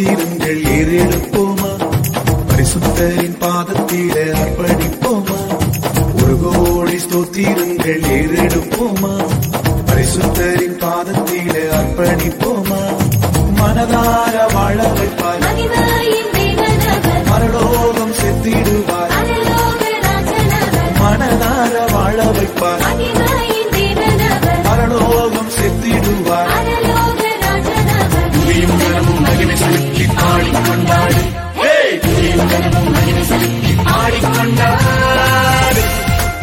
ஸ்தோத்திரங்கள் ஏறெடுப்போமா பரிசுத்தரின் பாதத்திலே அர்ப்பணிப்போமா ஒரு கோடி ஸ்தோத்திரங்கள் ஏறெடுப்போமா பரிசுத்தரின் பாதத்திலே அர்ப்பணிப்போமா மனதார வாழ வைப்பார் மகிமையின் தேவனவர் மரலோகம் செத்திடுவார் பரலோக ராஜனவர் மனதார வாழ வைப்பார் மகிமையின் தேவனவர் மரலோகம் செத்திடுவார் பரலோக ராஜனவர் துதியும் கனமும் மகிமை செலுத்தி பாடிக்கொண்டாடு ஏய், துதியும் கனமும் மகிமை செலுத்தி பாடிக்கொண்டாடு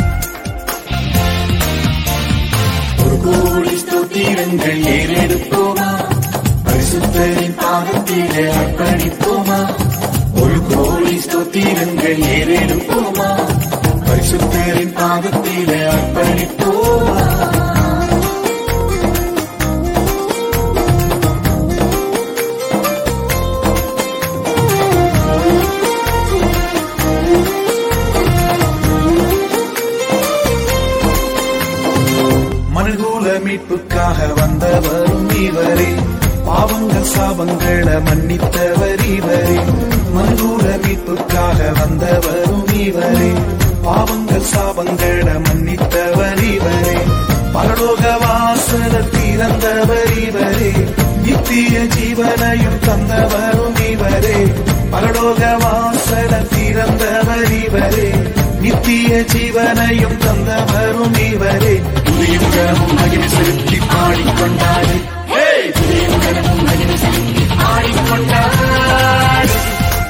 ஒரு கோடி ஸ்தோத்திரங்கள் ஏறெடுப்போமா பரிசுத்தரின் பாதத்திலே அர்ப்பணிப்போமா ஒரு கோடி ஸ்தோத்திரங்கள் ஏறெடுப்போமா பரிசுத்தரின் பாதத்திலே அர்ப்பணிப்போமா மனுகூல மீட்புக்காக வந்தவரும் இவரே பாவங்கள் சாபங்களை மன்னித்தவர் இவரே மனுகூல மீட்புக்காக வந்தவரும் இவரே பாவங்கள் சாபங்களை மன்னித்தவர் இவரே பரலோக வாசல திறந்தவர் இவரே நித்திய ஜீவனையும் தந்தவரும் இவரே பரலோக வாசல திறந்தவர் இவரே நித்திய ஜீவனையும் தந்தவரும் இவரே துதியும் கனமும் மகிமை செலுத்தி பாடிக்கொண்டாடு ஏய், துதியும் கனமும் மகிமை செலுத்தி பாடிக்கொண்டாடு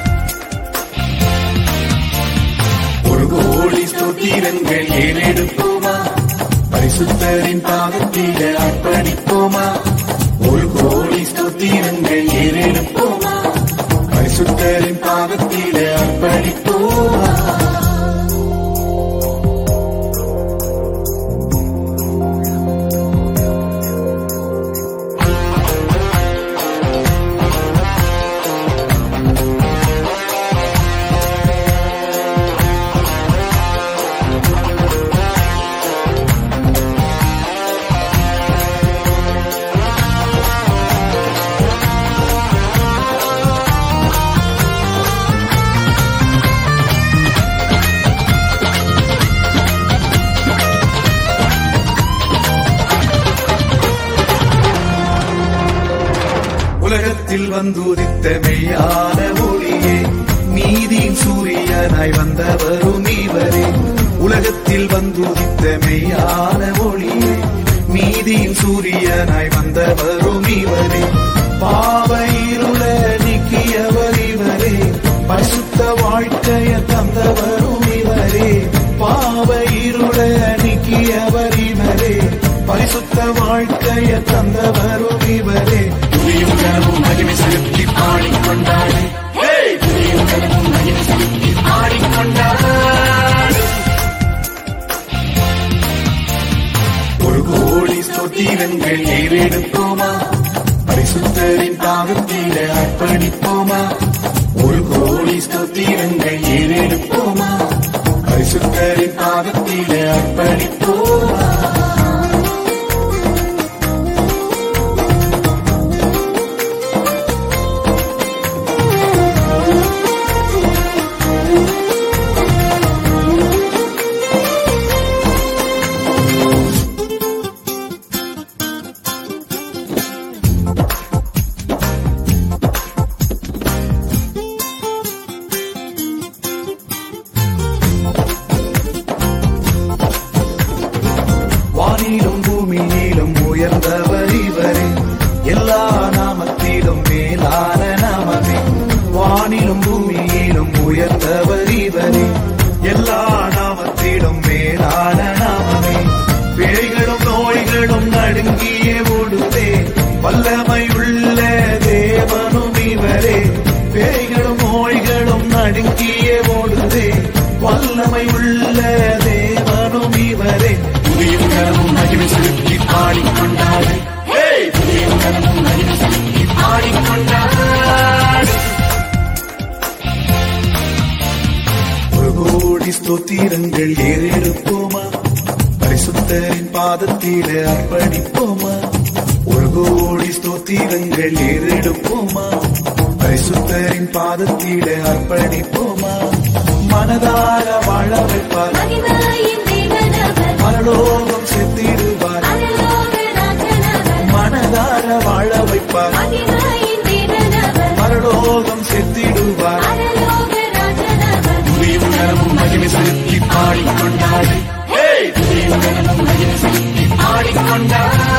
ஒரு கோடி ஸ்தோத்திரங்கள் ஏறெடுப்போமா பரிசுத்தரின் பாதத்திலே அர்ப்பணிப்போமா ஒரு கோடி ஸ்தோத்திரங்கள் ஏறெடுப்போமா பரிசுத்தரின் பாதத்திலே அர்ப்பணிப்போமா உலகத்தில் வந்துதித்த மெய்யான ஒளியே நீதியின் சூரியனாய் வந்தவரும் இவரே உலகத்தில் வந்துதித்த மெய்யான ஒளியே நீதியின் சூரியனாய் வந்தவரும் இவரே பாவ இருள நீக்கியவர் இவரே பரிசுத்த வாழ்க்கைய தந்தவரும் இவரே பாவ இருள நீக்கியவர் இவரே பரிசுத்த வாழ்க்கைய தந்தவரும் இவரே துதியும் கனவும் மகிமை செலுத்தி பாடிக்கொண்டாடு ஏய், துதியும் கனவும் மகிமை செலுத்தி பாடிக்கொண்டாடு ஒரு கோடி ஸ்தோத்திரங்கள் ஏறெடுப்போமா பரிசுத்தரின் பாதத்திலே அர்ப்பணிப்போமா ஒரு கோடி ஸ்தோத்திரங்கள் ஏறெடுப்போமா பரிசுத்தரின் பாதத்திலே அர்ப்பணிப்போமா வானிலும் பூமியிலும் உயர்ந்தவர் இவரே எல்லா நாமத்திலும் மேலான நாமமே வானிலும் பூமியிலும் உயர்ந்தவர் இவரே எல்லா நாமத்திலும் மேலான நாமமே பேய்களும் நோய்களும் நடுங்கியே ஓடுதே வல்லமையுள்ள தேவனும் இவரே பேய்களும் நோய்களும் நடுங்கியே ஓடுதே வல்லமையுள்ள தேவனும் இவரே துதியும் கனமும் மகிமை செலுத்தி பாடிக்கொண்டாடு ஏய், துதியும் கனமும் மகிமை செலுத்தி பாடிக்கொண்டாடு ஒரு கோடி ஸ்தோத்திரங்கள் ஏறெடுப்போமா பரிசுத்தரின் பாதத்திலே அர்ப்பணிப்போமா ஒரு கோடி ஸ்தோத்திரங்கள் ஏறெடுப்போமா பரிசுத்தரின் பாதத்திலே அர்ப்பணிப்போமா மனதார வாழ வைப்பார் மகிமையின் தேவனவர் பரலோகம் செத்திடுவார் பரலோக ராஜனவர் மனதார வாழ வைப்பார் மகிமையின் தேவனவர் பரலோகம் செத்திடுவார் பரலோக ராஜனவர் துதியும் கனமும் மகிமை செலுத்தி பாடிக்கொண்டாடு துதியும் கனமும் மகிமை செலுத்தி பாடிக்கொண்டாடு